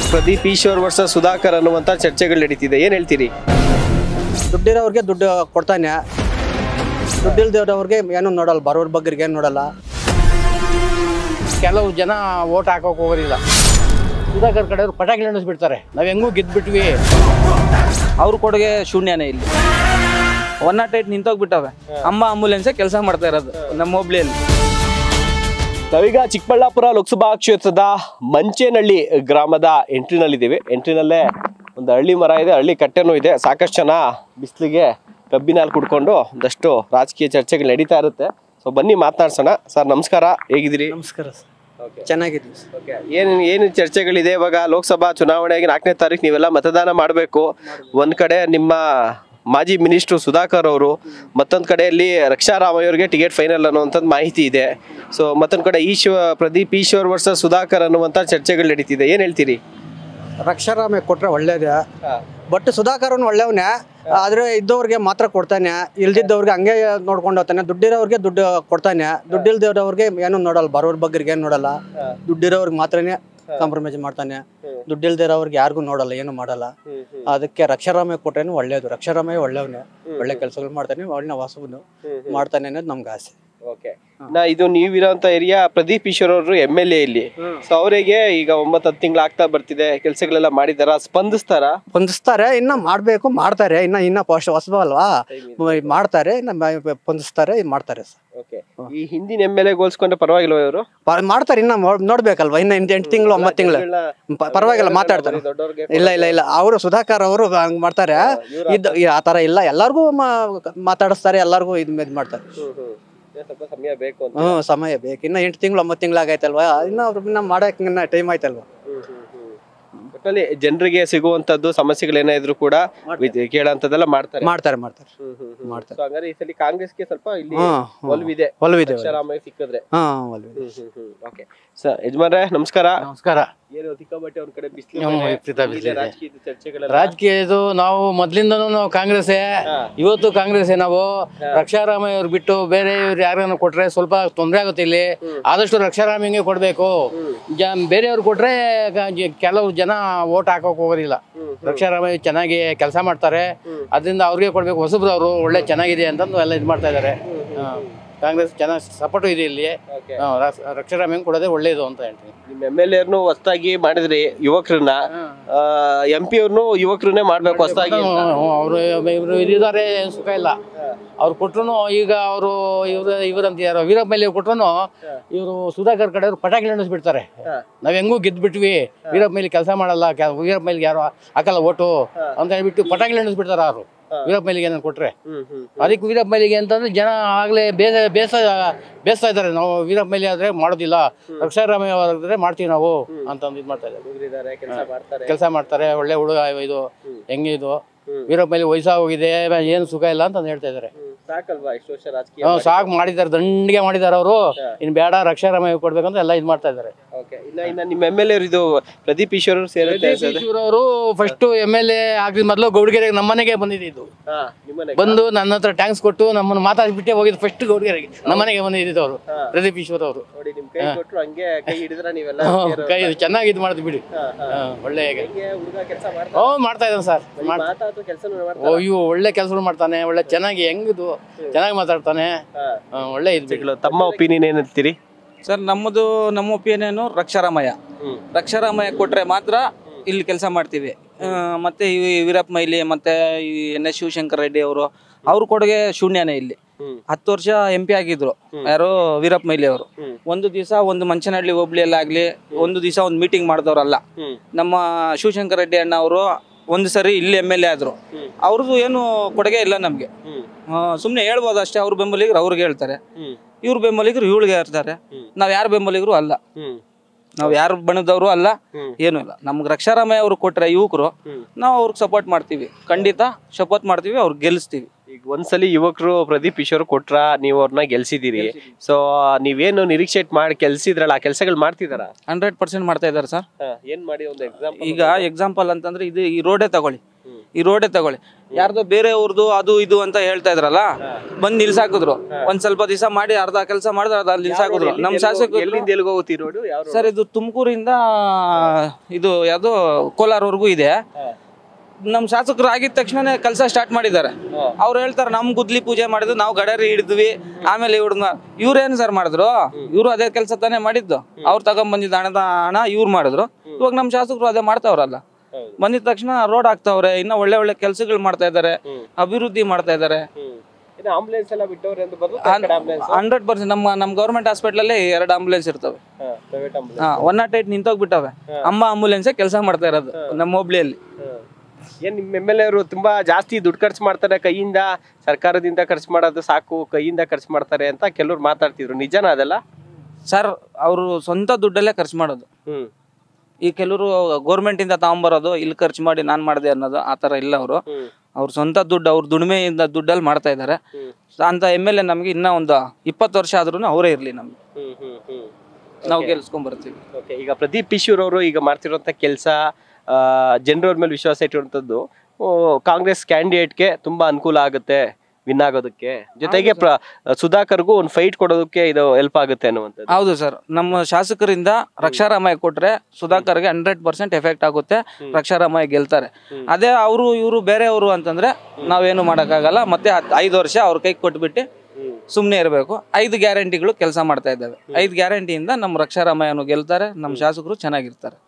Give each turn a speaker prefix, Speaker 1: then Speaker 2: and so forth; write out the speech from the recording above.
Speaker 1: Pradeep Eshwar versus Sudhakar ಅನ್ನುವಂತ ಚರ್ಚೆಗಳು ನಡೀತಿದೆ ಏನ್ ಹೇಳ್ತೀರಿ
Speaker 2: ದುಡ್ಡಿರೋರಿಗೆ ದುಡ್ಡು ಕೊಡ್ತಾನೆ ದುಡ್ಡು ಇಲ್ದಿರೋರಿಗೆ ಏನು ನೋಡಲ್ಲ ಬರೋರ್ ಬಗ್ಗರಿಗೆ ಏನು ನೋಡಲ್ಲ
Speaker 3: ಕೆಲವು ಜನ ಓಟ್ ಹಾಕೋಕೆ ಹೋಗೋದಿಲ್ಲ ಸುಧಾಕರ್ ಕಡೆಯವ್ರು ಪಟಾಕಿ ಬಿಡ್ತಾರೆ ನಾವು ಹೆಂಗೂ ಗೆದ್ಬಿಟ್ವಿ
Speaker 4: ಅವ್ರ ಕೊಡುಗೆ ಶೂನ್ಯನೇ ಇಲ್ಲಿ ಒನ್ ನಾಟ್ ಏಟ್ ನಿಂತೋಗ್ಬಿಟ್ಟವೆ ಅಮ್ಮ ಆಂಬುಲೆನ್ಸೇ ಕೆಲಸ ಮಾಡ್ತಾ ಇರೋದು ನಮ್ಮ ಹೋಬ್ಳಿಯಲ್ಲಿ
Speaker 1: ನಾವೀಗ ಚಿಕ್ಕಬಳ್ಳಾಪುರ ಲೋಕಸಭಾ ಕ್ಷೇತ್ರದ ಮಂಚೇನಹಳ್ಳಿ ಗ್ರಾಮದ ಎಂಟ್ರಿನಲ್ಲಿದ್ದೀವಿ ಎಂಟ್ರಿನಲ್ಲೇ ಒಂದು ಹಳ್ಳಿ ಮರ ಇದೆ ಹಳ್ಳಿ ಕಟ್ಟೆನೂ ಇದೆ ಸಾಕಷ್ಟು ಜನ ಬಿಸಿಲಿಗೆ ಕಬ್ಬಿನ ಹಾಲು ಕುಡ್ಕೊಂಡು ಒಂದಷ್ಟು ರಾಜಕೀಯ ಚರ್ಚೆಗಳು ನಡೀತಾ ಇರುತ್ತೆ ಸೊ ಬನ್ನಿ ಮಾತನಾಡ್ಸೋಣ ಸರ್ ನಮಸ್ಕಾರ ಹೇಗಿದ್ದೀರಿ
Speaker 2: ನಮಸ್ಕಾರ ಚೆನ್ನಾಗಿದ್ದೀವಿ ಸರ್.
Speaker 1: ಏನು ಏನು ಚರ್ಚೆಗಳಿದೆ ಇವಾಗ ಲೋಕಸಭಾ ಚುನಾವಣೆಗೆ ನಾಲ್ಕನೇ ತಾರೀಕು ನೀವೆಲ್ಲ ಮತದಾನ ಮಾಡಬೇಕು ಒಂದ್ ಕಡೆ ನಿಮ್ಮ ಮಾಜಿ ಮಿನಿಸ್ಟ್ರು ಸುಧಾಕರ್ ಅವರು ಮತ್ತೊಂದು ಕಡೆಯಲ್ಲಿ ರಕ್ಷಾ ರಾಮಯ್ಯವ್ರಿಗೆ ಟಿಕೆಟ್ ಫೈನಲ್ ಅನ್ನುವಂಥದ್ದು ಮಾಹಿತಿ ಇದೆ ಸೊ ಮತ್ತೊಂದು ಕಡೆ ಈಶ್ವ ಪ್ರದೀಪ್ ಈಶ್ವರ್ ವರ್ಸಸ್ ಸುಧಾಕರ್ ಅನ್ನುವಂಥ ಚರ್ಚೆಗಳು ನಡೀತಿದೆ ಏನು ಹೇಳ್ತೀರಿ
Speaker 2: ರಕ್ಷಾರಾಮೆ ಕೊಟ್ರೆ ಒಳ್ಳೇದೇ ಬಟ್ ಸುಧಾಕರನ್ ಒಳ್ಳೆಯವನೇ ಆದ್ರೆ ಇದ್ದವ್ರಿಗೆ ಮಾತ್ರ ಕೊಡ್ತಾನೆ ಇಲ್ದಿದ್ದವ್ರಿಗೆ ಹಂಗೆ ನೋಡ್ಕೊಂಡು ಹೋಗ್ತಾನೆ ದುಡ್ಡಿರೋರಿಗೆ ದುಡ್ಡು ಕೊಡ್ತಾನೆ ದುಡ್ಡು ಇಲ್ದಿರೋರಿಗೆ ಏನು ನೋಡಲ್ಲ ಬರೋರ್ ಬಗ್ಗರಿಗೆ ಏನು ನೋಡಲ್ಲ ದುಡ್ಡಿರೋರ್ಗೆ ಮಾತ್ರನೇ ಕಾಂಪ್ರಮೈಸ್ ಮಾಡ್ತಾನೆ ದುಡ್ಡು ಇಲ್ದಿರೋರ್ಗೆ ಯಾರಿಗೂ ನೋಡಲ್ಲ ಏನು ಮಾಡಲ್ಲ ಅದಕ್ಕೆ ರಕ್ಷಾರಾಮಯ್ಯ ಕೊಟ್ರೇನು ಒಳ್ಳೇದು ರಕ್ಷಾರಾಮಯ್ಯ ಒಳ್ಳೆಯವನೇ ಒಳ್ಳೆ ಕೆಲಸಗಳು ಮಾಡ್ತಾನೆ ಒಳ್ಳೆ ವಾಸವನ್ನು ಮಾಡ್ತಾನೆ ಅನ್ನೋದು ನಮ್ಗೆ ಆಸೆ
Speaker 1: ಓಕೆ ನಾ ಇದು ನೀವಿರೋಂಥ ಏರಿಯಾ ಪ್ರದೀಪ್ ಈಶ್ವರ್ ಅವರು ಎಮ್ ಎಲ್ ಎ ಇಲ್ಲಿ ಸೊ ಅವರಿಗೆ ಈಗ ಒಂಬತ್ತು ಹತ್ತು ತಿಂಗಳು ಆಗ್ತಾ ಬರ್ತಿದೆ ಕೆಲಸಗಳೆಲ್ಲ ಮಾಡಿದಾರ ಸ್ಪಂದಿಸ್ತಾರ
Speaker 2: ಹೊಂದಿಸ್ತಾರೆ ಇನ್ನ ಮಾಡ್ಬೇಕು ಮಾಡ್ತಾರೆ ಇನ್ನ ಇನ್ನ ಫಸ್ಟ್ ಹೊಸಬಲ್ವಾ ಮಾಡ್ತಾರೆ ಇನ್ನ ಮ- ಹೊಂದಿಸ್ತಾರೆ ಇದ್ ಮಾಡ್ತಾರೆ ಸರ್
Speaker 1: ಓಕೆ ಈ ಹಿಂದಿನ ಎಮ್ ಎಲ್ ಎ ಹೋಲ್ಸ್ಕೊಂಡ್ರೆ ಪರವಾಗಿಲ್ವ ಇವರು
Speaker 2: ಪ- ಮಾಡ್ತಾರೆ ಇನ್ನ ನೋಡ್- ನೋಡ್ಬೇಕಲ್ವಾ ಇನ್ನ ಎಂಟು ಎಂಟು ತಿಂಗಳು ಒಂಬತ್ತು ತಿಂಗಳು ಪರವಾಗಿಲ್ಲ ಮಾತಾಡ್ತಾರೆ
Speaker 1: ದೊಡ್ಡವ್ರಿಗೆ
Speaker 2: ಇಲ್ಲ ಇಲ್ಲ ಇಲ್ಲ ಅವರು ಸುಧಾಕರ್ ಅವರು ಹಂಗ್ ಮಾಡ್ತಾರೆ ಇದು ಆ ತರ ಇಲ್ಲ ಎಲ್ಲಾರ್ಗು ಮಾ- ಮಾತಾಡಿಸ್ತಾರೆ ಎಲ್ಲಾರ್ಗು ಇದ್ ಇದ್ ಮಾಡ್ತಾರೆ
Speaker 1: ಸ್ವಲ್ಪ ಸಮಯ ಬೇಕು ಅಂತ
Speaker 2: ಹ್ಮ್ ಸಮಯ ಬೇಕು ಇನ್ನ ಎಂಟು ತಿಂಗಳು ಒಂಬತ್ತು ತಿಂಗಳು ಆಗೈತಲ್ವಾ ಇನ್ನ ಅವ್ರು ಇನ್ನ ಮಾಡಕ್ ಇನ್ನ ಟೈಮ್ ಆಯ್ತಲ್ವಾ
Speaker 1: ಒಟ್ಟಲ್ಲಿ ಜನರಿಗೆ ಸಿಗುವಂತದ್ದು ಸಮಸ್ಯೆಗಳೇನೇ ಇದ್ರು ಕೂಡ ವಿದ್- ಕೇಳೋಂಥದ್ದೆಲ್ಲ ಮಾಡ್ತಾರೆ
Speaker 2: ಮಾಡ್ತಾರೆ ಮಾಡ್ತಾರೆ ಮಾಡ್ತಾರೆ
Speaker 1: So ಹಂಗಾರೆ ಈ ಸಲ ಕಾಂಗ್ರೆಸ್ಗೆ ಸ್ವಲ್ಪ ಇಲ್ಲಿ
Speaker 2: ಹ್ಮ್, ಹ್ಮ್.
Speaker 1: ಒಲವಿದೆ
Speaker 2: ಒಲವಿದೆ
Speaker 1: ಸಿದ್ದರಾಮಯ್ಯ ಸಿಕ್ಕಿದ್ರೆ
Speaker 2: ಹಾ ಒಲವಿದೆ
Speaker 1: ಓಕೆ ಸರ್ ಯಜಮಾನ್ರೆ ನಮಸ್ಕಾರ
Speaker 3: ನಮಸ್ಕಾರ
Speaker 1: ಏನು ಸಿಕ್ಕಾಪಟ್ಟೆ ಒಂದ್ ಕಡೆ ಬಿಸಿಲು
Speaker 3: ಹ್ಮ್, ವಿಪರೀತ ಬಿಸ್ಲಿದೆ.
Speaker 1: ರಾಜಕೀಯ ಚರ್ಚೆಗಳೆಲ್ಲ
Speaker 3: ರಾಜಕೀಯದು ನಾವು ಮೊದ್ಲಿಂದನೂ ನಾವು ಕಾಂಗ್ರೆಸ್ಸೇ ಇವತ್ತು ಕಾಂಗ್ರೆಸ್ಸೇ ನಾವು ರಕ್ಷಾರಾಮಯ್ಯ ಅವ್ರು ಬಿಟ್ಟು ಬೇರೆ ಇವ್ರು ಯಾರನ್ನ ಕೊಟ್ರೆ ಸ್ವಲ್ಪ ತೊಂದರೆ ಆಗುತ್ತೆ ಇಲ್ಲಿ ಆದಷ್ಟು ರಕ್ಷಾರಾಮಯ್ಯಗೆ ಕೊಡಬೇಕು ಜ ಬೇರೆಯವ್ರು ಕೊಟ್ರೆ ಗ- ಜ- ಕೆಲವು ಜನ ಓಟ್ ಹಾಕೋಕೆ ಹೋಗೋದಿಲ್ಲ ರಕ್ಷಾರಾಮಯ್ಯ ಚೆನ್ನಾಗಿ ಕೆಲಸ ಮಾಡ್ತಾರೆ ಅದರಿಂದ ಅವ್ರಿಗೆ ಕೊಡ್ಬೇಕು ಹೊಸಬ್ರು ಅವರು ಒಳ್ಳೆ ಚೆನ್ನಾಗಿದೆ ಅಂತಂದು ಎಲ್ಲ ಇದು ಮಾಡ್ತಾ ಇದ್ದಾರೆ ಕಾಂಗ್ರೆಸ್ ಚೆನ್ನಾಗಿ ಸಪೋರ್ಟ್ ಇದೆ ಇಲ್ಲಿ
Speaker 1: Okay.
Speaker 3: ಹಾ, ರ- ರಕ್ಷಾರಾಮಯ್ಯ ಕೊಡೋದೇ ಒಳ್ಳೇದು ಅಂತ ಹೇಳ್ತೀನಿ
Speaker 1: ನಿಮ್ ಎಮ್ ಎಲ್ ಎರ್ನು ಹೊಸದಾಗಿ ಮಾಡಿದ್ರಿ ಯುವಕರನ್ನ ಎಂ ಪಿ ಅವ್ರನ್ನು ಯುವಕರನ್ನೇ ಮಾಡ್ಬೇಕು ಹೊಸದಾಗಿ
Speaker 3: ಅವರು ಇವರು ಇದ್ದಾರೆ ಏನ್ ಸುಖ ಇಲ್ಲ ಅವ್ರು ಕೊಟ್ರು ಈಗ ಅವರು ಇವ್ರ ಇವ್ರಂತ ಯಾರೋ ವೀರಪ್ಪ ಮೇಲೆ ಕೊಟ್ರು ಇವರು ಸುಧಾಕರ್ ಕಡೆಯವ್ರು ಪಟಾಕಿ ಬಿಡ್ತಾರೆ ನಾವ್ ಹೆಂಗೂ ಗೆದ್ಬಿಟ್ವಿ ವೀರಪ್ಪ ಮೇಲೆ ಕೆಲಸ ಮಾಡಲ್ಲ ಕೆ- ವೀರಪ್ಪ ಮೇಲೆ ಯಾರು ಹಾಕಲ್ಲ ಓಟು ಅಂತ ಹೇಳ್ಬಿಟ್ಟು ಪಟಾಕಿ ಬಿಡ್ತಾರೆ ಅವರು ವೀರಪ್ಪ ಮೇಲಿಗೆ ಏನಾದ್ರು ಕೊಟ್ರೆ ಅದಕ್ಕೆ ವೀರಪ್ಪ ಮೇಲಿಗೆ ಅಂತಂದ್ರೆ ಜನ ಆಗ್ಲೇ ಬೇಸ ಬೇಸ ಬೇಸ್ತಾ ಇದ್ದಾರೆ ನಾವು ವೀರಪ್ಪ ಮೇಲೆ ಆದ್ರೆ ಮಾಡೋದಿಲ್ಲ ರಕ್ಷಾರಾಮಯ್ಯ ಅವರಾದ್ರೆ ಮಾಡ್ತೀವಿ ನಾವು ಅಂತಂದು ಇದು ಮಾಡ್ತಾ ಇದ್ದಾರೆ
Speaker 1: ಕೆಲಸ ಮಾಡ್ತಾರೆ
Speaker 3: ಕೆಲಸ ಮಾಡ್ತಾರೆ ಒಳ್ಳೆ ಹುಡುಗ ಇದು ಹೆಂಗೆ ಇದು ವೀರಪ್ಪ ಮೇಲೆ ವಯಸ್ಸಾಗಿ ಹೋಗಿದೆ ಏನು ಸುಖ ಇಲ್ಲ ಅಂತ ಹೇಳ್ತಾ ಇದ್ದಾರೆ
Speaker 1: ಸಾಕಲ್ವಾ ಇಷ್ಟು ವರ್ಷ ರಾಜಕೀಯ
Speaker 3: ಹ್ಮ್, ಸಾಕು ಮಾಡಿದ್ದಾರೆ ದಂಡಿಗೆ ಮಾಡಿದ್ದಾರೆ ಅವರು ಇನ್ನು ಬೇಡ ರಕ್ಷಾರಾಮಯ್ಯ ಕೊಡ್ಬೇಕಂತ ಎಲ್ಲ ಇದು ಮಾಡ್ತಾ ಇದ್ದಾರೆ
Speaker 1: ಓಕೆ ಇನ್ನ ಇನ್ನ ನಿಮ್ಮ ಎಮ್ ಎಲ್ ಎ ಇದು ಪ್ರದೀಪ್ ಈಶ್ವರ್ ಅವ್ರು ಸೇರುತ್ತೆ ಅನ್ಸುತ್ತೆ.
Speaker 3: ಅವರು ಫಸ್ಟ್ ಎಮ್ ಎಲ್ ಎ ಆಗಿದ ಮೊದಲು ಗೌಡ್ಗೆರೆಗೆ ನಮ್ಮನೆಗೆ ಬಂದಿದ್ದು
Speaker 1: ಹಾ, ನಿಮ್ಮನೆ
Speaker 3: ಬಂದು ನನ್ನ ಹತ್ರ ಟ್ಯಾಂಕ್ಸ್ ಕೊಟ್ಟು ನಮ್ಮನ್ನು ಮಾತಾಡ್ಬಿಟ್ಟೆ ಹೋಗಿದ್ದು ಫಸ್ಟ್ ಗೌಡ್ಗೆರೆಗೆ ನಮ್ಮನೆಗೆ ಬಂದಿದ್ದು ಅವರು ಪ್ರದೀಪ್ ಈಶ್ವರ್ ಅವರು
Speaker 1: ನೋಡಿ ನಿಮ್ ಕೈ ಕೊಟ್ರು ಹಂಗೆ ಕೈ ಹಿಡಿದ್ರ ನೀವೆಲ್ಲ
Speaker 3: ಕೈ ಚೆನ್ನಾಗಿ ಇದು ಮಾಡಿದ್ ಬಿಡಿ ಹಾ, ಒಳ್ಳೆ
Speaker 1: ಹುಡುಗ ಕೆಲಸ ಮಾಡ್ತಾರೆ
Speaker 3: ಹ್ಞೂ ಮಾಡ್ತಾ ಇದ್ದಾನೆ ಸರ್ ಮಾಡ್
Speaker 1: ಮಾತಾಡ್ತು ಕೆಲಸ ಮಾಡ್ತಾರೆ
Speaker 3: ಅಯ್ಯೋ ಒಳ್ಳೆ ಕೆಲಸಗಳು ಮಾಡ್ತಾನೆ ಒಳ್ಳೆ ಚೆನ್ನಾಗಿ ಹೆಂಗಿದು ಚೆನ್ನಾಗಿ ಮಾತಾಡ್ತಾನೆ ಹಾ, ಒಳ್ಳೆ ಇದು ಬಿಡಿ
Speaker 1: ತಮ್ಮ ಒಪಿನಿಯನ್ ಏನಂತೀರಿ
Speaker 4: ಸರ್ ನಮ್ಮದು ನಮ್ಮ ಒಪಿನಿಯನು ರಕ್ಷಾರಾಮಯ್ಯ ರಕ್ಷಾರಾಮಯ್ಯ ಕೊಟ್ರೆ ಮಾತ್ರ ಇಲ್ಲಿ ಕೆಲಸ ಮಾಡ್ತೀವಿ ಆ, ಮತ್ತೆ ಈ ವೀರಪ್ಪ ಮೈಲಿ ಮತ್ತೆ ಈ ಎನ್ ಎಸ್ ಶಿವಶಂಕರ್ ರೆಡ್ಡಿ ಅವರು ಅವ್ರ ಕೊಡುಗೆ ಶೂನ್ಯನೇ ಇಲ್ಲಿ ಹತ್ತು ವರ್ಷ ಎಂ ಪಿ ಆಗಿದ್ರು ಯಾರು ವೀರಪ್ಪ ಮೈಲಿ ಅವರು ಒಂದು ದಿವಸ ಒಂದು ಮಂಚನಹಳ್ಳಿ ಹೋಬ್ಳಿಯಲ್ಲಾಗ್ಲಿ ಒಂದು ದಿವಸ ಒಂದು ಮೀಟಿಂಗ್ ಮಾಡಿದವರಲ್ಲ ನಮ್ಮ ಶಿವಶಂಕರ್ ರೆಡ್ಡಿ ಅಣ್ಣ ಅವರು ಒಂದು ಸರಿ ಇಲ್ಲಿ ಎಮ್ ಎಲ್ ಎ ಆದ್ರು ಅವ್ರದ್ದು ಏನು ಕೊಡುಗೆ ಇಲ್ಲ ನಮಗೆ ಸುಮ್ಮನೆ ಹೇಳ್ಬೋದು ಅಷ್ಟೇ ಅವ್ರ ಬೆಂಬಲಿಗರು ಅವ್ರಿಗೆ ಹೇಳ್ತಾರೆ ಇವ್ರ ಬೆಂಬಲಿಗರು ಇವಳಿಗೆ ಇರ್ತಾರೆ ನಾವ್ ಯಾರ ಬೆಂಬಲಿಗರು ಅಲ್ಲ ನಾವ್ ಯಾರ ಬಣದವರು ಅಲ್ಲ ಏನು ಇಲ್ಲ ನಮ್ಗೆ ರಕ್ಷಾರಾಮಯ್ಯ ಅವ್ರು ಕೊಟ್ರೆ ಯುವಕರು ನಾವು ಅವ್ರಿಗೆ ಸಪೋರ್ಟ್ ಮಾಡ್ತೀವಿ ಖಂಡಿತ ಸಪೋರ್ಟ್ ಮಾಡ್ತೀವಿ ಅವ್ರಿಗೆ ಗೆಲ್ಲಿಸ್ತೀವಿ
Speaker 1: ಈಗ ಒಂದ್ಸಲಿ ಯುವಕರು ಪ್ರದೀಪ್ ಈಶ್ವರ್ ಕೊಟ್ರ ನೀವು ಅವ್ರನ್ನ ಗೆಲ್ಸಿದಿರಿ ಸೊ ನೀವೇನು ನಿರೀಕ್ಷೆ ಮಾಡಿ ಕೆಲ್ಸಿದ್ರಲ್ಲ ಆ ಕೆಲಸಗಳು ಮಾಡ್ತಿದಾರ
Speaker 4: ಹಂಡ್ರೆಡ್ ಪರ್ಸೆಂಟ್ ಮಾಡ್ತಾ ಇದ್ದಾರೆ ಸರ್
Speaker 1: ಏನ್ ಮಾಡಿ ಒಂದು ಎಕ್ಸಾಂಪಲ್
Speaker 4: ಈಗ ಎಕ್ಸಾಂಪಲ್ ಅಂತಂದ್ರೆ ಇದು ಈ ರೋಡೇ ತಗೊಳ್ಳಿ ಈ ರೋಡೇ ತಗೊಳ್ಳಿ ಯಾರ್ದೋ ಬೇರೆಯವ್ರದ್ದು ಅದು ಇದು ಅಂತ ಹೇಳ್ತಾ ಇದ್ರಲ್ಲ ಬಂದ್ ನಿಲ್ಸಾಕಿದ್ರು ಒಂದ್ ಸ್ವಲ್ಪ ದಿವಸ ಮಾಡಿ ಅರ್ಧ ಕೆಲಸ ಮಾಡಿದ್ರೆ ಅರ್ಧ ನಿಲ್ಸಾಕಿದ್ರು ನಮ್ ಶಾಸಕರು
Speaker 1: ಎಲ್ಲಿಂದ ಎಲ್ಲಿಗೆ ಹೋಗುತ್ತೆ ಈ ರೋಡು ಯಾವ
Speaker 4: ಸರ್ ಇದು ತುಮಕೂರಿಂದ ಇದು ಯಾವುದು ಕೋಲಾರವರೆಗೂ ಇದೆ ನಮ್ಮ ಶಾಸಕರು ಆಗಿದ ತಕ್ಷಣನೇ ಕೆಲಸ ಸ್ಟಾರ್ಟ್ ಮಾಡಿದ್ದಾರೆ ಅವ್ರು ಹೇಳ್ತಾರೆ ನಮ್ ಗುದ್ಲಿ ಪೂಜೆ ಮಾಡಿದ್ರು ನಾವು ಗಡರಿ ಹಿಡಿದ್ವಿ ಆಮೇಲೆ ಇವ್ರನ್ನ ಇವ್ರೇನು ಸರ್ ಮಾಡಿದ್ರು ಇವರು ಅದೇ ಕೆಲಸ ತಾನೇ ಮಾಡಿದ್ದು ಅವ್ರು ತಗೊಂಬಂದಿದ್ದ ಹಣದ ಹಣ ಇವ್ರು ಮಾಡಿದ್ರು ಇವಾಗ ನಮ್ಮ ಶಾಸಕರು ಅದೇ ಮಾಡ್ತಾವ್ರಲ್ಲ ಬಂದಿದ ತಕ್ಷಣ ರೋಡ್ ಹಾಕ್ತಾವ್ರೆ ಇನ್ನ ಒಳ್ಳೆ ಒಳ್ಳೆ ಕೆಲಸಗಳು ಮಾಡ್ತಾ ಇದ್ದಾರೆ ಅಭಿವೃದ್ಧಿ ಮಾಡ್ತಾ ಇದ್ದಾರೆ
Speaker 1: ಆಂಬುಲೆನ್ಸ್ ಎಲ್ಲ ಬಿಟ್ಟವ್ರೆ ಅಂತ ಆಂಬುಲೆನ್ಸ್
Speaker 4: ಹಂಡ್ರೆಡ್ ಪರ್ಸೆಂಟ್ ನಮ್ಮ ನಮ್ಮ ಗೌರ್ಮೆಂಟ್ ಹಾಸ್ಪಿಟ್ಲಲ್ಲಿ ಎರಡು ಆಂಬುಲೆನ್ಸ್ ಇರ್ತವೆ
Speaker 1: ಪ್ರೈವೇಟ್ ಆಂಬುಲೆನ್ಸ್
Speaker 4: ಹಾ ಒನ್ ನಾಟ್ ಏಟ್ ನಿಂತೋಗ್ಬಿಟ್ಟವೆ ಅಮ್ಮ ಆಂಬುಲೆನ್ಸೇ ಕೆಲಸ ಮಾಡ್ತಾ ಇರೋದು ನಮ್ಮ ಹೋಬ್ಳಿಯಲ್ಲಿ
Speaker 1: ಏನ್ ನಿಮ್ ಎಮ್ ಎಲ್ ಎರು ತುಂಬಾ ಜಾಸ್ತಿ ದುಡ್ಡು ಖರ್ಚು ಮಾಡ್ತಾರೆ ಕೈಯಿಂದ ಸರ್ಕಾರದಿಂದ ಖರ್ಚು ಮಾಡೋದು ಸಾಕು ಕೈಯಿಂದ ಖರ್ಚು ಮಾಡ್ತಾರೆ ಅಂತ ಕೆಲವ್ರು ಮಾತಾಡ್ತಿದ್ರು ನಿಜನಾ ಅದೆಲ್ಲ
Speaker 4: ಸರ್ ಅವರು ಸ್ವಂತ ದುಡ್ಡಲ್ಲೇ ಖರ್ಚು ಮಾಡೋದು
Speaker 1: ಹ್ಮ್
Speaker 4: ಈ ಕೆಲವರು ಗೌರ್ಮೆಂಟಿಂದ ತಗೊಂಬರೋದು ಇಲ್ಲಿ ಖರ್ಚು ಮಾಡಿ ನಾನು ಮಾಡಿದೆ ಅನ್ನೋದು ಆ ಥರ ಇಲ್ಲ ಅವರು
Speaker 1: ಹ್ಮ್
Speaker 4: ಅವ್ರ ಸ್ವಂತ ದುಡ್ಡು ಅವ್ರ ದುಡಿಮೆಯಿಂದ ದುಡ್ಡಲ್ಲಿ ಮಾಡ್ತಾ ಇದ್ದಾರೆ ಅಂತ ಎಮ್ ಎಲ್ ಎ ನಮಗೆ ಇನ್ನೂ ಒಂದು ಇಪ್ಪತ್ತು ವರ್ಷ ಆದ್ರೂ ಅವರೇ ಇರಲಿ ನಮ್ಗೆ
Speaker 1: ಹ್ಮ್ ಹ್ಮ್ ಹ್ಮ್
Speaker 4: ನಾವು ಗೆಲ್ಸ್ಕೊಂಡ್ ಬರ್ತೀವಿ
Speaker 1: ಓಕೆ ಈಗ ಪ್ರದೀಪ್ ಈಶ್ವರ್ ಅವರು ಈಗ ಮಾಡ್ತಿರುವಂತ ಕೆಲಸ ಜನರ ಮೇಲೆ ವಿಶ್ವಾಸ ಇಟ್ಟಿರುವಂತದ್ದು ಕಾಂಗ್ರೆಸ್ ಕ್ಯಾಂಡಿಡೇಟ್ಗೆ ತುಂಬಾ ಅನುಕೂಲ ಆಗುತ್ತೆ ವಿನ್ ಆಗೋದಕ್ಕೆ ಜೊತೆಗೆ ಪ್ರ ಸುಧಾಕರ್ಗೂ ಒಂದು ಫೈಟ್ ಕೊಡೋದಕ್ಕೆ ಇದು ಹೆಲ್ಪ್ ಆಗುತ್ತೆ ಅನ್ನುವಂಥದ್ದು
Speaker 4: ಹೌದು ಸರ್ ನಮ್ಮ ಶಾಸಕರಿಂದ ರಕ್ಷಾರಾಮಯ್ಯ ಕೊಟ್ರೆ ಸುಧಾಕರ್ಗೆ ಹಂಡ್ರೆಡ್ ಪರ್ಸೆಂಟ್ ಎಫೆಕ್ಟ್ ಆಗುತ್ತೆ ರಕ್ಷಾರಾಮಯ್ಯ ಗೆಲ್ತಾರೆ ಅದೇ ಅವರು ಇವರು ಬೇರೆಯವರು ಅಂತಂದ್ರೆ ನಾವೇನು ಮಾಡೋಕ್ಕಾಗಲ್ಲ ಮತ್ತೆ ಹತ್- ಐದು ವರ್ಷ ಅವ್ರ ಕೈಗೆ ಕೊಟ್ಬಿಟ್ಟು ಸುಮ್ಮನೆ ಇರಬೇಕು ಐದು ಗ್ಯಾರಂಟಿಗಳು ಕೆಲಸ ಮಾಡ್ತಾ ಇದ್ದಾವೆ ಐದು ಗ್ಯಾರಂಟಿಯಿಂದ ನಮ್ಮ ರಕ್ಷಾರಾಮಯ್ಯನು ಗೆಲ್ತಾರೆ ನಮ್ಮ ಶಾಸಕರು ಚೆನ್ನಾಗಿರ್ತಾರೆ